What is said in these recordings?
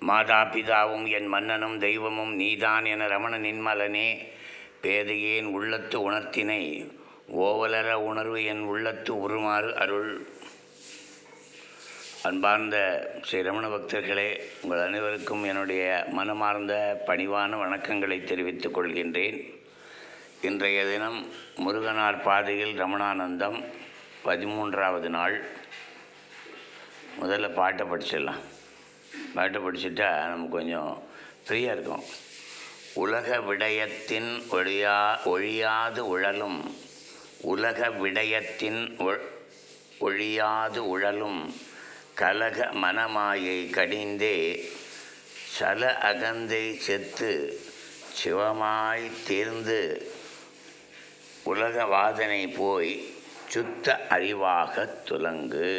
மாதா பிதாவும் என் மன்னனும் தெய்வமும் நீதான் என ரமண நின்மலனே பேதையேன் உள்ளத்து உணர்த்தினை ஓவலர உணர்வு என் உள்ளத்து உருமாறு அருள் அன்பார்ந்த ஸ்ரீ ரமண பக்தர்களே உங்கள் அனைவருக்கும் என்னுடைய மனமார்ந்த பணிவான வணக்கங்களை தெரிவித்துக் கொள்கின்றேன் இன்றைய தினம் முருகனார் பாதையில் ரமணானந்தம் பதிமூன்றாவது நாள் முதல்ல பாட்டை படிச்சிடலாம் பாட்டை படிச்சுட்டா நமக்கு கொஞ்சம் ஃப்ரீயாக இருக்கும் உலக விடயத்தின் ஒழியா ஒழியாது உழலும் உலக விடயத்தின் ஒ- ஒழியாது உழலும் கலக மனமாயை கடிந்தே சல அகந்தை செத்து சிவமாய் தீர்ந்து உலக வாதனை போய் சுத்த அறிவாகத் துலங்கு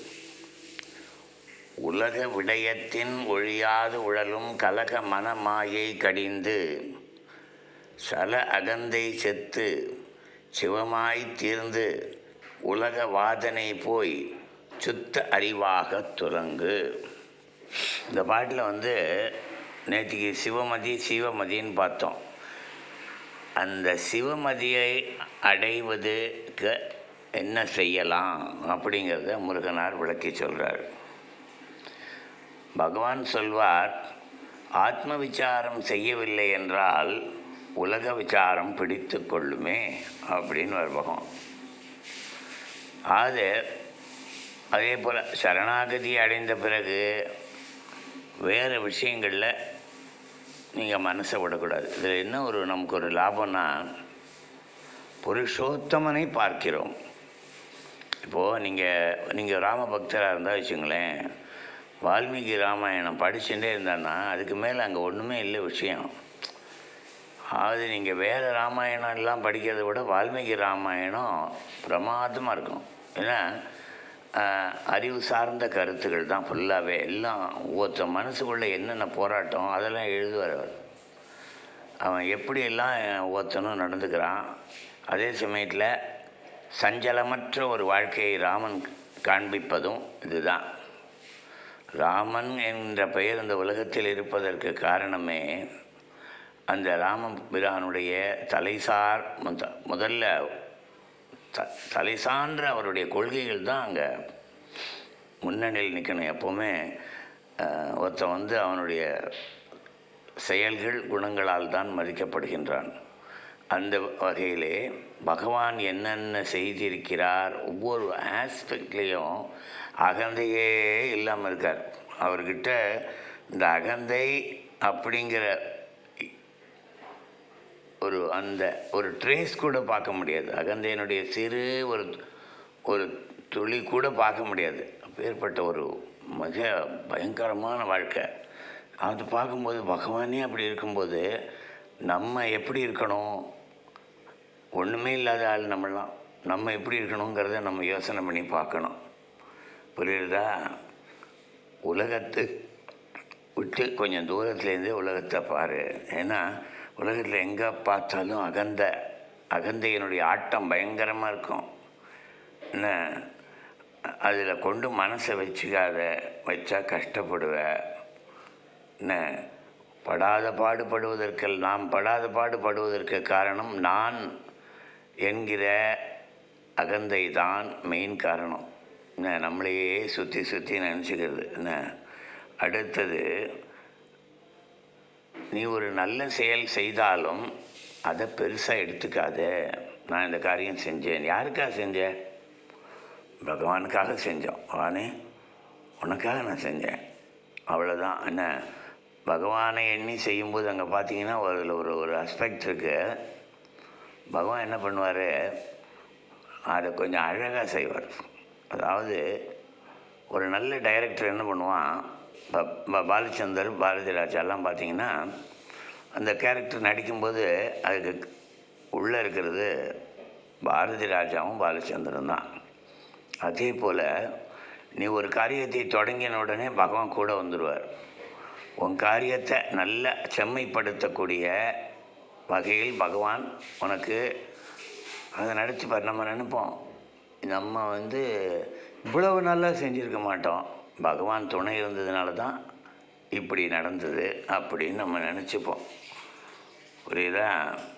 உலக விடயத்தின் ஒழியாது உழலும் கலக மனமாயை கடிந்து சல அகந்தை செத்து சிவமாய் தீர்ந்து உலக வாதனை போய் சுத்த அறிவாகத் துலங்கு இந்த பாட்டில் வந்து நேற்றுக்கு சிவமதி சிவமதின்னு பார்த்தோம் அந்த சிவமதியை அடைவதுக்கு என்ன செய்யலாம் அப்படிங்கிறத முருகனார் விளக்கி சொல்கிறார் பகவான் சொல்வார் ஆத்ம விசாரம் செய்யவில்லை என்றால் உலக விசாரம் பிடித்து கொள்ளுமே அப்படின்னு ஒரு பகவான் அது அதே போல் சரணாகதி அடைந்த பிறகு வேறு விஷயங்களில் நீங்கள் மனசை விடக்கூடாது இதில் என்ன ஒரு நமக்கு ஒரு லாபம்னா புருஷோத்தமனை பார்க்கிறோம் இப்போது நீங்கள் நீங்கள் ராம பக்தராக இருந்தால் வச்சுங்களேன் வால்மீகி ராமாயணம் படிச்சுட்டே இருந்தான்னா அதுக்கு மேலே அங்கே ஒன்றுமே இல்லை விஷயம் அது நீங்கள் வேறு ராமாயணம் எல்லாம் படிக்கிறத விட வால்மீகி ராமாயணம் பிரமாதமாக இருக்கும் ஏன்னா ஆஹ், அறிவு சார்ந்த கருத்துக்கள் தான் ஃபுல்லாகவே எல்லாம் ஒருத்த மனசுக்குள்ளே என்னென்ன போராட்டம் அதெல்லாம் எழுதுவார் அவர் அவன் எப்படியெல்லாம் ஒருத்தனும் நடந்துக்கிறான் அதே சமயத்தில் சஞ்சலமற்ற ஒரு வாழ்க்கையை ராமன் காண்பிப்பதும் இதுதான் ராமன் என்ற பெயர் இந்த உலகத்தில் இருப்பதற்கு காரணமே அந்த ராமபிரானுடைய தலைசார் முத முதல்ல த தலை சான்ற அவருடைய கொள்கைகள் தான் அங்கே முன்னணியில் நிற்கணும் எப்போவுமே அஹ், ஒருத்தன் வந்து அவனுடைய செயல்கள் குணங்களால் தான் மதிக்கப்படுகின்றான் அந்த வகையிலே பகவான் என்னென்ன செய்திருக்கிறார் ஒவ்வொரு ஆஸ்பெக்ட்லேயும் அகந்தையே இல்லாமல் இருக்கார் அவர்கிட்ட இந்த அகந்தை அப்படிங்கிற ஒரு அந்த ஒரு ட்ரேஸ் கூட பார்க்க முடியாது அகந்தையனுடைய சிறு ஒரு ஒரு துளி கூட பார்க்க முடியாது அப்பேற்பட்ட ஒரு மிக பயங்கரமான வாழ்க்கை அது பார்க்கும்போது பகவானே அப்படி இருக்கும்போது நம்ம எப்படி இருக்கணும் ஒன்றுமே இல்லாத ஆள் நம்மளாம் நம்ம எப்படி இருக்கணுங்கிறத நம்ம யோசனை பண்ணி பார்க்கணும் புரியுதா உலகத்து விட்டு கொஞ்சம் தூரத்துலேருந்தே உலகத்தை பாரு ஏன்னா உலகத்தில் எங்கே பார்த்தாலும் அகந்த அகந்தையினுடைய ஆட்டம் பயங்கரமாக இருக்கும் என்ன அதில் கொண்டு மனசை வச்சுக்காத வச்சா கஷ்டப்படுவ என்ன படாத பாடுபடுவதற்கு நாம் படாத பாடுபடுவதற்கு காரணம் நான் என்கிற அகந்தை தான் மெயின் காரணம் என்ன நம்மளையே சுற்றி சுற்றி நினச்சிக்கிறது என்ன அடுத்தது நீ ஒரு நல்ல செயல் செய்தாலும் அதை பெருசாக எடுத்துக்காத நான் இந்த காரியம் செஞ்சேன் யாருக்காக செஞ்சேன் பகவானுக்காக செஞ்சோம் அவனே உனக்காக நான் செஞ்சேன் அவ்வளோதான் என்ன பகவானை எண்ணி செய்யும்போது அங்கே பார்த்தீங்கன்னா ஒரு அதில் ஒரு ஒரு அஸ்பெக்ட் இருக்குது பகவான் என்ன பண்ணுவார் அதை கொஞ்சம் அழகாக செய்வார் அதாவது ஒரு நல்ல டைரக்டர் என்ன பண்ணுவான் இப்போ ப- பாலச்சந்தர் பாரதி ராஜா எல்லாம் பார்த்தீங்கன்னா அந்த கேரக்டர் நடிக்கும்போது அதுக்கு உள்ளே இருக்கிறது பாரதி ராஜாவும் பாலச்சந்திரன் தான் அதே போல் நீ ஒரு காரியத்தை தொடங்கின உடனே பகவான் கூட வந்துடுவார் உன் காரியத்தை நல்ல செம்மைப்படுத்தக்கூடிய வகையில் பகவான் உனக்கு அதை நடத்தி பார் நம்ம நினைப்போம் நம்ம வந்து இவ்வளவு நல்லா செஞ்சுருக்க மாட்டோம் பகவான் துணை இருந்ததுனால தான் இப்படி நடந்தது அப்படின்னு நம்ம நினச்சிப்போம் புரியுதா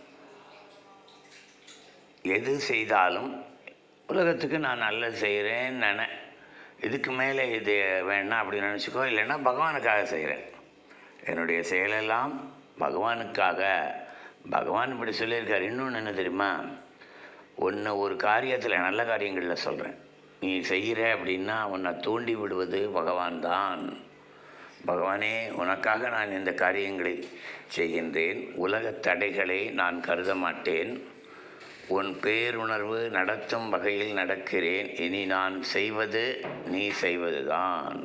எது செய்தாலும் உலகத்துக்கு நான் நல்லது செய்கிறேன்னு நினை இதுக்கு மேலே இது வேணாம் அப்படின்னு நினச்சிக்கோ இல்லைன்னா பகவானுக்காக செய்கிறேன் என்னுடைய செயலெல்லாம் பகவானுக்காக பகவான் இப்படி சொல்லியிருக்கார் இன்னொன்று என்ன தெரியுமா ஒன்று ஒரு காரியத்தில் நல்ல காரியங்களில் சொல்கிறேன் நீ செய்கிற அப்படின்னா உன்னை தூண்டி விடுவது பகவான் தான் பகவானே உனக்காக நான் இந்த காரியங்களை செய்கின்றேன் உலகத் தடைகளை நான் கருத மாட்டேன் உன் பேருணர்வு நடத்தும் வகையில் நடக்கிறேன் இனி நான் செய்வது நீ செய்வது தான்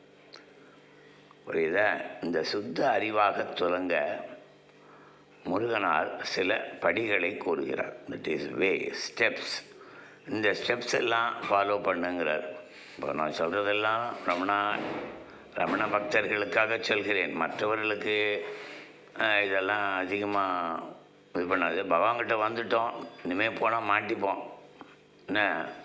புரியுதா இந்த சுத்த அறிவாக துலங்க முருகனார் சில படிகளை கூறுகிறார் தட் இஸ் வே ஸ்டெப்ஸ் இந்த ஸ்டெப்ஸ் எல்லாம் ஃபாலோ பண்ணுங்கிறார் இப்போ நான் சொல்கிறதெல்லாம் ரமணா ரமண பக்தர்களுக்காக சொல்கிறேன் மற்றவர்களுக்கு அஹ், இதெல்லாம் அதிகமாக இது பண்ணாது பகவான்கிட்ட வந்துட்டோம் இனிமேல் போனால் மாட்டிப்போம் என்ன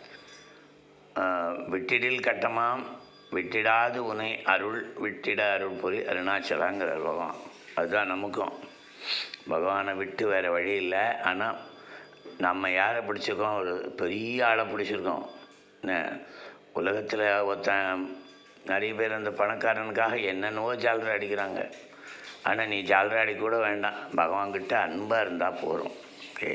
அஹ், விட்டிடில் கட்டமாம் விட்டிடாது உனை அருள் விட்டிட அருள் புரி அருணாச்சலாங்கிறார் பகவான் அதுதான் நமக்கும் பகவானை விட்டு வேறு வழி இல்லை ஆனால் நம்ம யாரை பிடிச்சிருக்கோம் ஒரு பெரிய ஆளை பிடிச்சிருக்கோம் என்ன உலகத்தில் ஒருத்தன் நிறைய பேர் அந்த பணக்காரனுக்காக என்னென்னவோ ஜாலரை அடிக்கிறாங்க ஆனால் நீ ஜாலரை அடிக்க கூட வேண்டாம் பகவான்கிட்ட அன்பாக இருந்தால் போகிறோம் ஓகே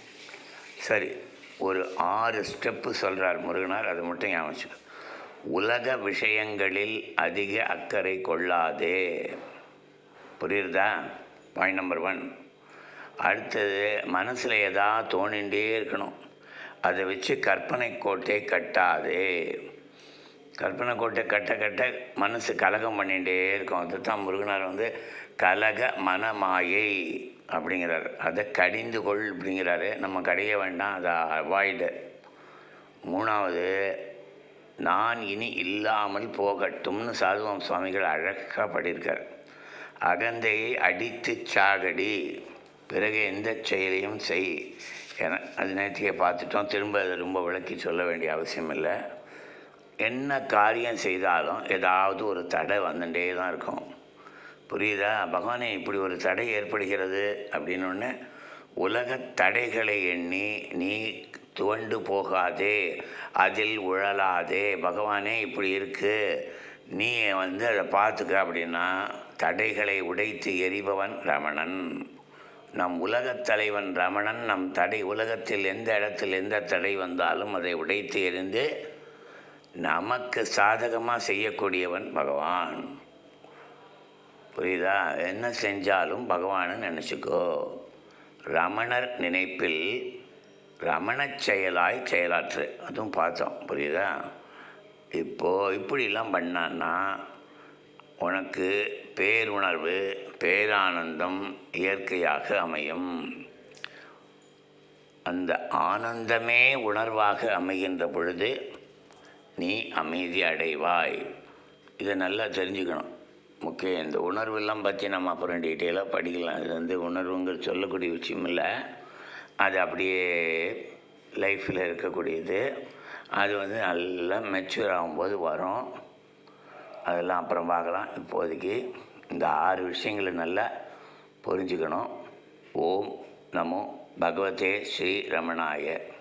சரி ஒரு ஆறு ஸ்டெப்பு சொல்கிறார் முருகனார் அதை மட்டும் ஞாபகம் வச்சுக்கோ. உலக விஷயங்களில் அதிக அக்கறை கொள்ளாதே புரியுறதா பாயிண்ட் நம்பர் ஒன் அடுத்தது மனசில் எதாவது தோணிகிட்டே இருக்கணும் அதை வச்சு கற்பனை கோட்டை கட்டாதே கற்பனை கோட்டை கட்ட கட்ட மனசு கலகம் பண்ணிகிட்டே இருக்கும் அதுதான் முருகனார் வந்து கலக மனமாயை அப்படிங்கிறார் அதை கடிந்து கொள் அப்படிங்கிறாரு நம்ம கடைய வேண்டாம் அதை அவாய்டு மூணாவது நான் இனி இல்லாமல் போகட்டும்னு சாதுவம் சுவாமிகள் அழகாக பாடியிருக்கார் அகந்தையை அடித்து சாகடி பிறகு எந்த செயலையும் செய் என அது நேற்றுக்கே பார்த்துட்டோம் திரும்ப அதை ரொம்ப விளக்கி சொல்ல வேண்டிய அவசியம் இல்லை என்ன காரியம் செய்தாலும் ஏதாவது ஒரு தடை வந்துட்டே தான் இருக்கும் புரியுதா பகவானே இப்படி ஒரு தடை ஏற்படுகிறது அப்படின்னு ஒன்று உலகத் தடைகளை எண்ணி நீ துவண்டு போகாதே அதில் உழலாதே பகவானே இப்படி இருக்கு நீ வந்து அதை பார்த்துக்க அப்படின்னா தடைகளை உடைத்து எரிபவன் ரமணன் நம் உலகத் தலைவன் ரமணன் நம் தடை உலகத்தில் எந்த இடத்தில் எந்த தடை வந்தாலும் அதை உடைத்து எறிந்து நமக்கு சாதகமாக செய்யக்கூடியவன் பகவான் புரியுதா என்ன செஞ்சாலும் பகவானை நினச்சிக்கோ ரமணர் நினைப்பில் ரமணச் செயலாய் செயலாற்று அதுவும் பார்த்தோம் புரியுதா இப்போது இப்படிலாம் பண்ணான்னா உனக்கு பேருணர்வு பேரானந்தம் இயற்கையாக அமையும் அந்த ஆனந்தமே உணர்வாக அமைகின்ற பொழுது நீ அமைதி அடைவாய் இதை நல்லா தெரிஞ்சுக்கணும் முக்கியம் இந்த உணர்வெல்லாம் பற்றி நம்ம அப்புறம் டீட்டெயிலாக படிக்கலாம் இது வந்து உணர்வுங்கிற சொல்லக்கூடிய விஷயம் இல்லை அது அப்படியே லைஃப்பில் இருக்கக்கூடியது அது வந்து நல்லா மெச்சூர் ஆகும்போது வரும் அதெல்லாம் அப்புறம் பார்க்கலாம் இப்போதைக்கு இந்த ஆறு விஷயங்களை நல்லா புரிஞ்சுக்கணும் ஓம் நமோ பகவதே ஸ்ரீ ரமணாய